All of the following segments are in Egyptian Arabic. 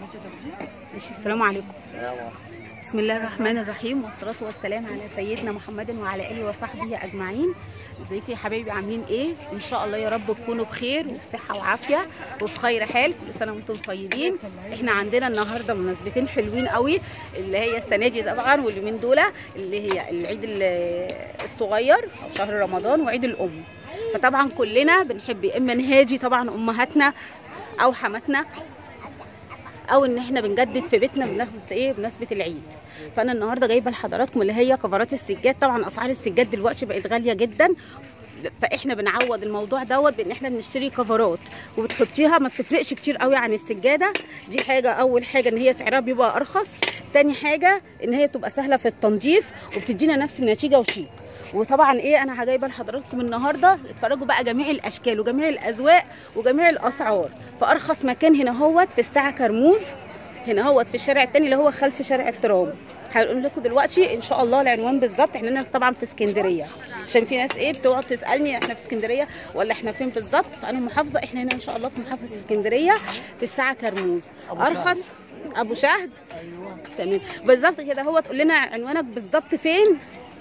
ماشي السلام عليكم بسم الله الرحمن الرحيم والصلاة والسلام على سيدنا محمد وعلى آله وصحبه أجمعين ازيكم يا حبايبي عاملين ايه ان شاء الله يا رب تكونوا بخير وبصحة وعافية وفي خير حال كل سنة وانتم طيبين احنا عندنا النهاردة مناسبتين حلوين قوي اللي هي السنة دي طبعا واليومين دول اللي هي العيد ال- الصغير او شهر رمضان وعيد الام فطبعا كلنا بنحب يا اما نهاجي طبعا امهاتنا او حماتنا او ان احنا بنجدد في بيتنا بمناسبه ايه بمناسبه العيد فانا النهارده جايبه لحضراتكم اللي هي كفرات السجاد طبعا اسعار السجاد دلوقتي بقت غاليه جدا فاحنا بنعوض الموضوع دوت بان احنا بنشتري كفرات وبتحطيها ما بتفرقش كتير قوي عن السجاده دي حاجه اول حاجه ان هي سعرها بيبقى ارخص تاني حاجه ان هي بتبقى سهله في التنظيف وبتدينا نفس النتيجه وشيك وطبعا ايه انا جايبه لحضراتكم النهارده اتفرجوا بقى جميع الاشكال وجميع الاذواق وجميع الاسعار فارخص مكان هنا هوت في الساعه كرموز هنا هوت في الشارع التاني اللي هو خلف شارع الترام هقول لكم دلوقتي ان شاء الله العنوان بالظبط احنا هنا طبعا في اسكندريه عشان في ناس ايه بتقعد تسالني احنا في اسكندريه ولا احنا فين بالظبط فانا محافظه احنا هنا ان شاء الله في محافظه اسكندريه في الساعه كرموز ارخص ابو شهد تمام بالظبط كده هو تقول لنا عنوانك بالظبط فين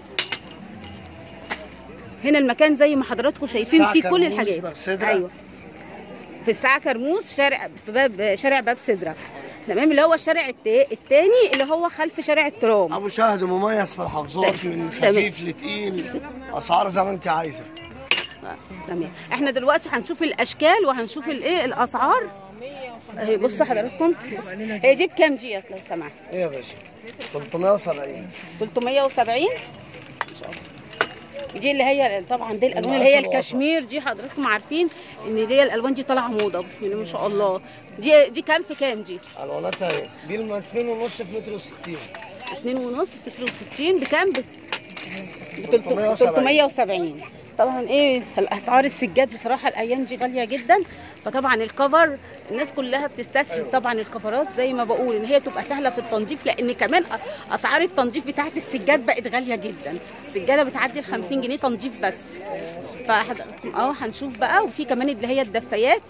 هنا المكان زي ما حضراتكم شايفين الساعة فيه كل كرموز الحاجات باب سدرة. ايوه في الساعه كرموز شارع في باب شارع باب سدره تمام اللي هو الشارع التا- التاني اللي هو خلف شارع الترام ابو شهد مميز في الحفظات من تمام. خفيف لتقيل اسعار زي ما انت عايزه تمام احنا دلوقتي هنشوف الاشكال وهنشوف الايه الاسعار اهي بصوا حضراتكم بص. هي دي بكام ديت لو سمحت ايه يا باشا 370 370 ان شاء الله دي اللي هي طبعا دي الالوان اللي هي الكشمير دي حضراتكم عارفين ان دي الالوان دي طالعه موضه بسم الله ما شاء الله دي دي كام في كام دي الواناتها ايه دي الم 2 ونص في متر و60 2 ونص في كيلو 60 بكام ب 370. 370 طبعا ايه الاسعار السجاد بصراحه الايام دي غاليه جدا فطبعا الكفر الناس كلها بتستسهل طبعا الكفرات زي ما بقول ان هي بتبقى سهله في التنظيف لان كمان أ- اسعار التنظيف بتاعت السجاد بقت غاليه جدا السجاده بتعدي ال 50 جنيه تنظيف بس فحضراتكم اه هنشوف بقى وفي كمان اللي هي الدفايات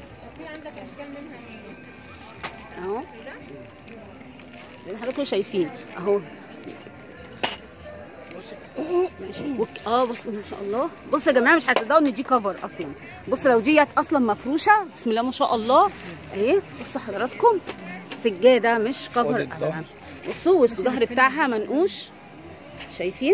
اهو زي ما حضراتكم شايفين اهو ماشي وك- اه بص ما شاء الله بصوا يا جماعه مش هتصدقوا ان دي كفر اصلا بصوا لو ديت اصلا مفروشه بسم الله ما شاء الله اهي بصوا حضراتكم سجاده مش كفر خد الظهر. أبداً. بصوا والظهر بتاعها منقوش شايفين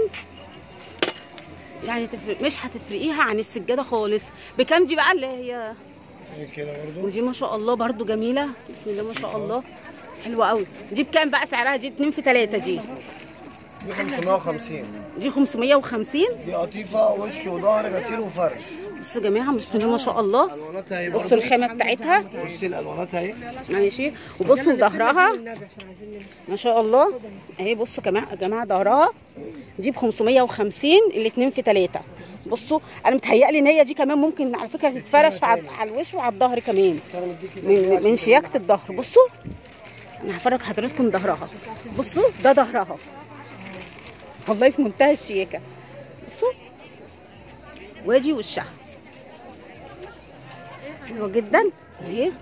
يعني تفرق مش هتفرقيها عن السجاده خالص بكام دي بقى اللي هي ايه كده برضه ودي ما شاء الله برضو جميله بسم الله ما شاء الله حلوه قوي دي بكام بقى سعرها دي 2 في 3 دي دي 550 دي 550 دي قطيفه وش وظهر غسيل وفرش بصوا يا جماعه بسم الله ما شاء الله الواناتها ايه بصوا برضه الخامه بتاعتها بصي الالواناتها ايه ماشي وبصوا ظهرها ما شاء الله اهي بصوا كمان يا جماعه ظهرها دي ب 550 الاثنين في ثلاثه بصوا انا متهيألي ان هي دي كمان ممكن على فكره تتفرش على على الوش وعلى الظهر كمان بس انا مديكي من, من شياكه الظهر بصوا انا هفرج حضراتكم ظهرها بصوا ده ظهرها والله في منتهى الشياكه بصوا وادي وشها حلوه جدا اهي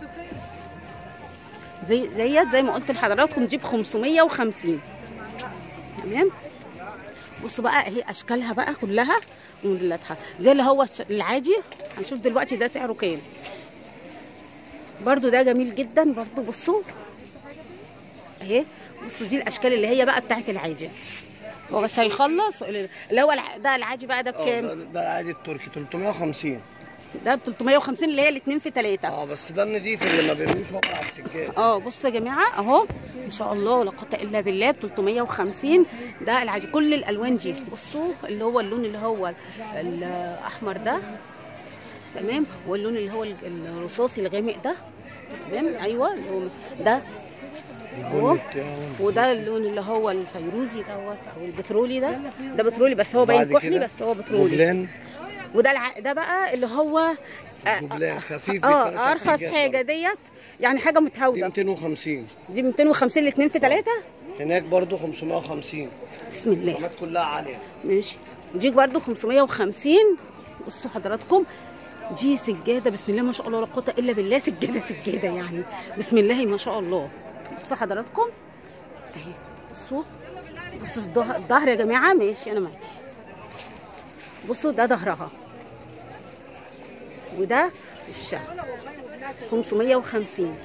زي زيت زي ما قلت لحضراتكم دي ب 550 تمام بصوا بقى اهي اشكالها بقى كلها وموديلاتها ده اللي هو الش- العادي هنشوف دلوقتي ده سعره كام برضو ده جميل جدا برضو بصوا اهي بصوا دي الاشكال اللي هي بقى بتاعت العادي هو بس هيخلص اللي هو الع- ده العادي بقى ده اه بكام ده, ده العادي التركي 350 ده ب 350 اللي هي الاثنين في ثلاثة اه بس ده النضيف اللي ما بيرميش وقع على السجاد اه بصوا يا جماعه اهو ما شاء الله ولا قوه الا بالله ب 350 ده العادي كل الالوان دي بصوا اللي هو اللون اللي هو الاحمر ده تمام واللون اللي هو الرصاصي الغامق ده تمام ايوه اللي هو ده اهو البني بتاعه وده اللون اللي هو الفيروزي دوت او البترولي ده ده بترولي بس هو باين بعد كحلي كده بس هو بترولي جبلان وده الع... ده بقى اللي هو جبلان خفيف بيتفرش على اه ارخص السجاد حاجه برضه. ديت يعني حاجه دي متهاوده 250 دي 250 الاثنين في ثلاثة هناك برضو 550 بسم الله الخامات كلها عاليه ماشي دي برضو 550 بصوا حضراتكم دي سجاده بسم الله ما شاء الله لا قوه الا بالله سجاده سجاده يعني بسم الله ما شاء الله بصوا حضراتكم اهي بصوا بصوا الظه- الظهر يا جماعه ماشي انا معاكم بصوا ده ظهرها وده وشها 550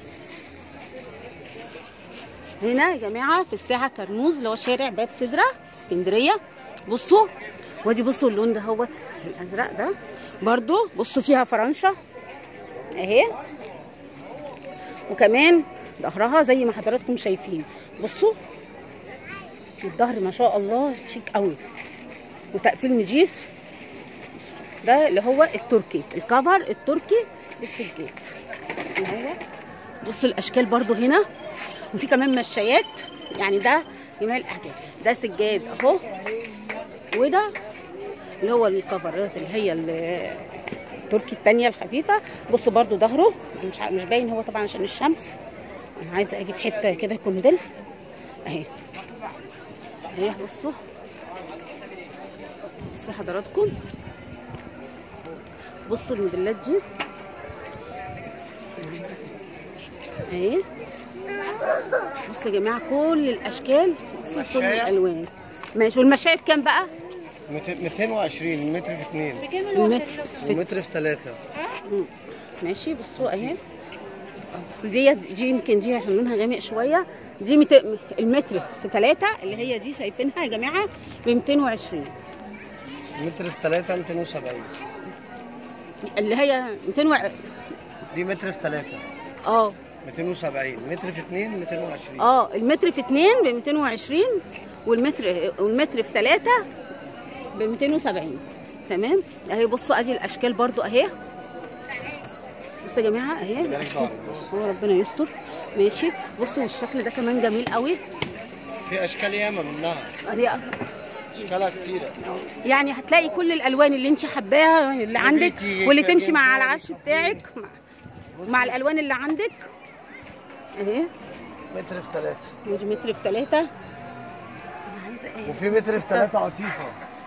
هنا يا جماعه في الساعه كرموز اللي هو شارع باب سدره في اسكندريه بصوا وادي بصوا اللون ده هوت الازرق ده برضو بصوا فيها فرنشه اهي وكمان ظهرها زي ما حضراتكم شايفين بصوا الظهر ما شاء الله شيك قوي وتقفيل نجيف ده اللي هو التركي الكفر التركي للسجاد اللي هو بصوا الاشكال برضو هنا وفي كمان مشايات يعني ده جمال الاحجام ده سجاد اهو وده اللي هو الكفرات اللي هي ال- التركي التانية الخفيفة بصوا برضو ظهره مش ع- مش باين هو طبعا عشان الشمس انا عايزة اجي في حتة كده يكون دل اهي اهي بصوا بصوا حضراتكم بصوا الموديلات دي اهي بصوا يا جماعه كل الاشكال بصوا كل المشاية؟ الالوان ماشي والمشاية بكام بقى؟ 220 متر في 2 المتر في ومتر في 3 مم. ماشي بصوا اهي بس دي دي يمكن دي عشان لونها غامق شويه دي مت... المتر في ثلاثة اللي هي دي شايفينها يا جماعه ب 220 متر في 3 270 اللي هي 200 و... دي متر في 3 اه 270 متر في 2 220 اه المتر في 2 ب 220 والمتر والمتر في 3 ب 270 تمام اهي بصوا ادي الاشكال برضو اهي بصوا يا جماعه اهي بالك الأشكال. ضهرك بس. هو ربنا يستر ماشي بصوا الشكل ده كمان جميل قوي في اشكال ياما منها اهي اشكالها كتيره يعني هتلاقي كل الالوان اللي انت حباها اللي عندك بيتي واللي تمشي مع كجنزاني العفش خفيف. بتاعك مع, مع الالوان اللي عندك اهي متر في 3 ودي متر في 3 انا عايزه ايه وفي متر في 3 عطيفه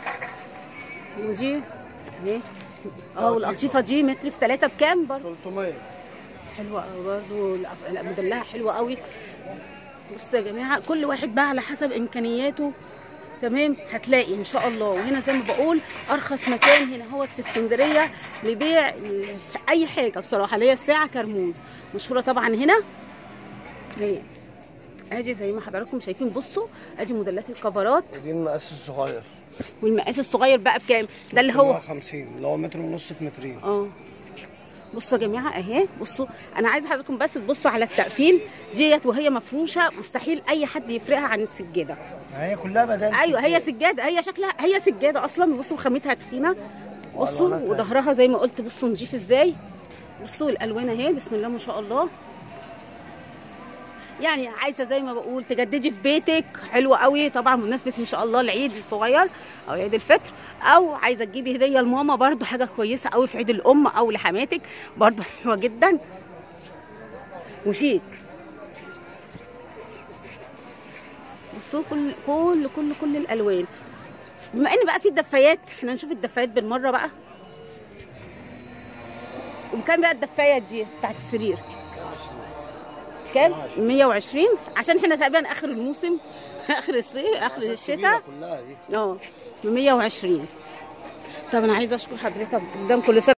ودي اهي اه والقطيفه دي متر في 3 بكام برضه 300 حلوه قوي برضه الأص- لا موديلها حلوه قوي بصوا يا جماعه كل واحد بقى على حسب امكانياته تمام هتلاقي ان شاء الله وهنا زي ما بقول ارخص مكان هنا هو في اسكندريه لبيع ال- اي حاجه بصراحه اللي هي الساعه كرموز مشهوره طبعا هنا هي ادي زي ما حضراتكم شايفين بصوا ادي موديلات الكفرات ودي المقاس الصغير والمقاس الصغير بقى بكام ده اللي هو 50 اللي هو متر ونص في مترين اه بصوا يا جماعه اهي بصوا انا عايزه حضراتكم بس تبصوا على التقفيل ديت وهي مفروشه مستحيل اي حد يفرقها عن السجاده هي كلها بدل ايوه هي سجاده هي شكلها هي سجاده اصلا بصوا خامتها تخينه بصوا وألوانها تانية. وظهرها زي ما قلت بصوا نضيف ازاي بصوا الالوان اهي بسم الله ما شاء الله يعني عايزه زي ما بقول تجددي في بيتك حلوه قوي طبعا بمناسبه ان شاء الله العيد الصغير او عيد الفطر او عايزه تجيبي هديه لماما برضو حاجه كويسه قوي في عيد الام او لحماتك برضو حلوه جدا وشيك بصوا كل كل كل كل الالوان بما ان بقى في الدفايات احنا نشوف الدفايات بالمره بقى وكام بقى الدفايه دي بتاعت السرير كام 120 عشان احنا تقريبا اخر الموسم اخر الصيف اخر الشتاء كلها دي اه ب 120 طب انا عايزه اشكر حضرتك قدام كل سنه